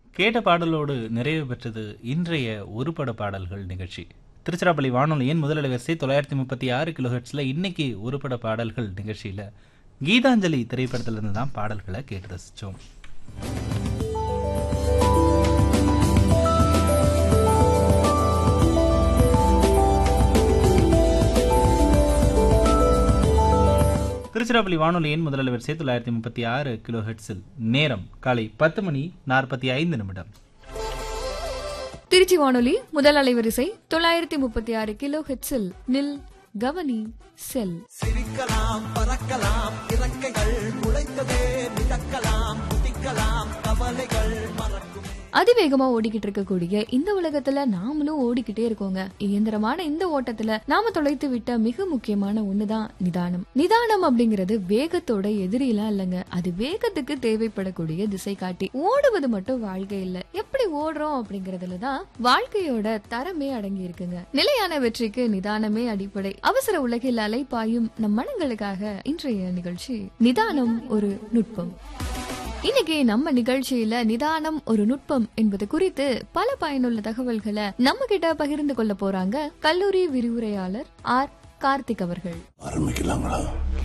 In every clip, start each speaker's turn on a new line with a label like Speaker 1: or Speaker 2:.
Speaker 1: கேட்ட பாடலோடு நிறைவு பெற்றது இன்றைய ஒருபட பாடல்கள் நிகழ்ச்சி திருச்சிராப்பள்ளி வானொலியின் முதல் வரிசை தொள்ளாயிரத்தி முப்பத்தி ஆறு கிலோஹெட்ஸில் இன்னைக்கு ஒருபட பாடல்கள் நிகழ்ச்சியில் கீதாஞ்சலி திரைப்படத்திலிருந்து தான் பாடல்களை கேட்டு ரசித்தோம் திருச்சிராப்பள்ளி வானொலியின் முதல் வரிசை தொள்ளாயிரத்தி முப்பத்தி ஆறு கிலோ ஹெட்ஸில் நேரம் காலை பத்து மணி நாற்பத்தி ஐந்து நிமிடம்
Speaker 2: திருச்சி வானொலி முதல் அலைவரிசை தொள்ளாயிரத்தி முப்பத்தி ஆறு கிலோ ஹெட்ஸில் நில் கவனி செல்
Speaker 3: சிரிக்கலாம் பறக்கலாம் இறக்கைகள் முளைத்ததே மிதக்கலாம் குதிக்கலாம் கவலைகள் மறக்கும்
Speaker 2: அதிவேகமா ஓடிக்கிட்டு இருக்கக்கூடிய இந்த உலகத்துல நாமளும் ஓடிக்கிட்டே இருக்கோங்க இயந்திரமான இந்த ஓட்டத்துல நாம தொலைத்து விட்ட மிக முக்கியமான ஒண்ணுதான் நிதானம் நிதானம் அப்படிங்கிறது வேகத்தோட எதிரிலாம் இல்லைங்க அது வேகத்துக்கு தேவைப்படக்கூடிய திசை காட்டி ஓடுவது மட்டும் வாழ்க்கை இல்ல எப்படி ஓடுறோம் அப்படிங்கறதுல தான் வாழ்க்கையோட தரமே அடங்கி இருக்குங்க நிலையான வெற்றிக்கு நிதானமே அடிப்படை அவசர உலகில் அலைப்பாயும் நம் மனங்களுக்காக இன்றைய நிகழ்ச்சி நிதானம் ஒரு நுட்பம் இன்னைக்கு நம்ம நிகழ்ச்சியில நிதானம் ஒரு நுட்பம் என்பது குறித்து பல பயனுள்ள தகவல்களை நம்ம கிட்ட பகிர்ந்து கொள்ள போறாங்க கல்லூரி விரிவுரையாளர் ஆர் கார்த்திக் அவர்கள்
Speaker 4: ஆரம்பிக்கலாங்களா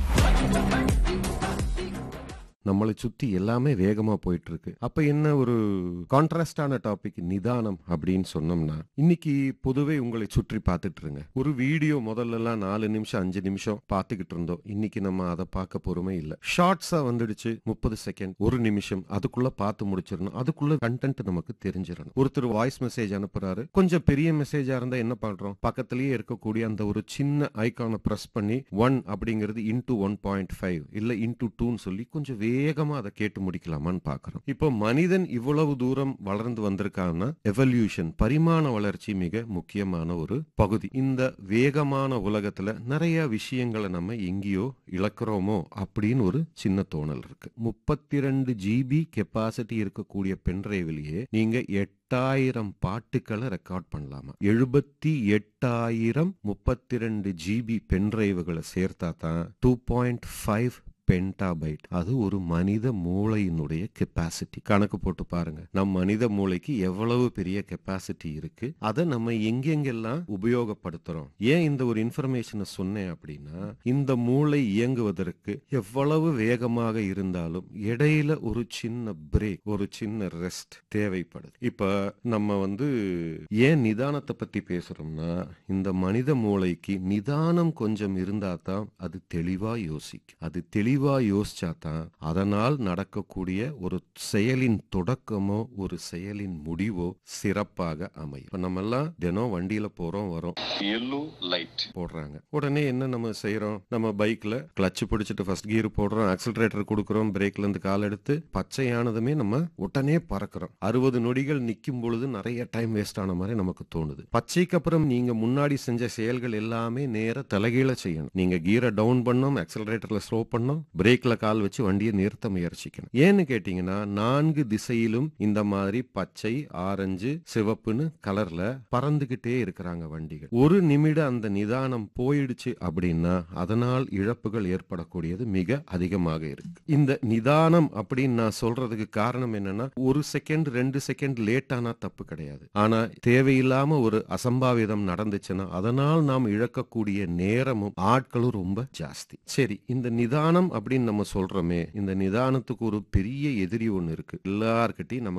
Speaker 4: நம்மளை சுத்தி எல்லாமே வேகமா போயிட்டு இருக்கு அப்ப என்ன ஒரு கான்ட்ராஸ்டான டாபிக் நிதானம் அப்படின்னு சொன்னோம்னா இன்னைக்கு பொதுவே உங்களை சுற்றி பார்த்துட்டு இருங்க ஒரு வீடியோ முதல்ல எல்லாம் நாலு நிமிஷம் அஞ்சு நிமிஷம் பார்த்துக்கிட்டு இருந்தோம் இன்னைக்கு நம்ம அதை பார்க்க பொறுமை இல்லை ஷார்ட்ஸா வந்துடுச்சு முப்பது செகண்ட் ஒரு நிமிஷம் அதுக்குள்ள பார்த்து முடிச்சிடணும் அதுக்குள்ள கண்டென்ட் நமக்கு தெரிஞ்சிடணும் ஒருத்தர் வாய்ஸ் மெசேஜ் அனுப்புறாரு கொஞ்சம் பெரிய மெசேஜா இருந்தா என்ன பண்றோம் பக்கத்திலேயே இருக்கக்கூடிய அந்த ஒரு சின்ன ஐகானை பிரஸ் பண்ணி ஒன் அப்படிங்கிறது இன்டூ ஒன் பாயிண்ட் ஃபைவ் இல்ல இன்டூ டூன்னு சொல்லி கொஞ்சம் வேகமா அதை கேட்டு முடிக்கலாமான்னு பாக்குறோம் இப்போ மனிதன் இவ்வளவு தூரம் வளர்ந்து வந்திருக்கான்னா எவல்யூஷன் பரிமாண வளர்ச்சி மிக முக்கியமான ஒரு பகுதி இந்த வேகமான உலகத்துல நிறைய விஷயங்களை நம்ம எங்கேயோ இழக்கிறோமோ அப்படின்னு ஒரு சின்ன தோணல் இருக்கு முப்பத்தி ரெண்டு ஜிபி கெப்பாசிட்டி இருக்கக்கூடிய பென்ட்ரைவிலேயே நீங்க எட்டாயிரம் பாட்டுக்களை ரெக்கார்ட் பண்ணலாமா எழுபத்தி எட்டாயிரம் முப்பத்தி ரெண்டு ஜிபி பென்ட்ரைவுகளை சேர்த்தா தான் டூ பாயிண்ட் ஃபைவ் பென்டாபைட் அது ஒரு மனித மூளையினுடைய கெப்பாசிட்டி கணக்கு போட்டு பாருங்க நம் மனித மூளைக்கு எவ்வளவு பெரிய கெப்பாசிட்டி இருக்கு அதை நம்ம எங்கெங்கெல்லாம் உபயோகப்படுத்துறோம் ஏன் இந்த ஒரு இன்ஃபர்மேஷனை சொன்னேன் அப்படின்னா இந்த மூளை இயங்குவதற்கு எவ்வளவு வேகமாக இருந்தாலும் இடையில ஒரு சின்ன பிரேக் ஒரு சின்ன ரெஸ்ட் தேவைப்படுது இப்ப நம்ம வந்து ஏன் நிதானத்தை பத்தி பேசுறோம்னா இந்த மனித மூளைக்கு நிதானம் கொஞ்சம் இருந்தா தான் அது தெளிவா யோசிக்கும் அது தெளிவா யோசிச்சா தான் அதனால் நடக்கக்கூடிய ஒரு செயலின் தொடக்கமோ ஒரு செயலின் முடிவோ சிறப்பாக அமையும் இப்ப நம்ம எல்லாம் தினம் வண்டியில போறோம் வரோம்
Speaker 5: yellow light
Speaker 4: போடுறாங்க உடனே என்ன நம்ம செய்யறோம் நம்ம பைக்ல கிளட்ச் பிடிச்சிட்டு ஃபர்ஸ்ட் கியர் போடுறோம் ஆக்சிலரேட்டர் கொடுக்குறோம் பிரேக்ல இருந்து கால் எடுத்து பச்சையானதுமே நம்ம உடனே பறக்கிறோம் அறுபது நொடிகள் நிற்கும் பொழுது நிறைய டைம் வேஸ்ட் ஆன மாதிரி நமக்கு தோணுது பச்சைக்கு அப்புறம் நீங்க முன்னாடி செஞ்ச செயல்கள் எல்லாமே நேர தலைகீழ செய்யணும் நீங்க கியரை டவுன் பண்ணோம் ஆக்சிலரேட்டர்ல ஸ்லோ பண்ணோம் பிரேக்ல கால் வச்சு வண்டியை நிறுத்த முயற்சிக்கணும் ஏன்னு கேட்டீங்கன்னா நான்கு திசையிலும் இந்த மாதிரி பச்சை ஆரஞ்சு சிவப்புன்னு கலர்ல பறந்துகிட்டே இருக்கிறாங்க வண்டிகள் ஒரு நிமிடம் அந்த நிதானம் போயிடுச்சு அப்படின்னா அதனால் இழப்புகள் ஏற்படக்கூடியது மிக அதிகமாக இருக்கு இந்த நிதானம் அப்படின்னு நான் சொல்றதுக்கு காரணம் என்னன்னா ஒரு செகண்ட் ரெண்டு செகண்ட் லேட் ஆனா தப்பு கிடையாது ஆனா தேவையில்லாம ஒரு அசம்பாவிதம் நடந்துச்சுன்னா அதனால் நாம் இழக்கக்கூடிய நேரமும் ஆட்களும் ரொம்ப ஜாஸ்தி சரி இந்த நிதானம் அப்படின்னு நம்ம சொல்றோமே இந்த நிதானத்துக்கு ஒரு பெரிய எதிரி ஒண்ணு இருக்கு எல்லார்கிட்டையும் நம்ம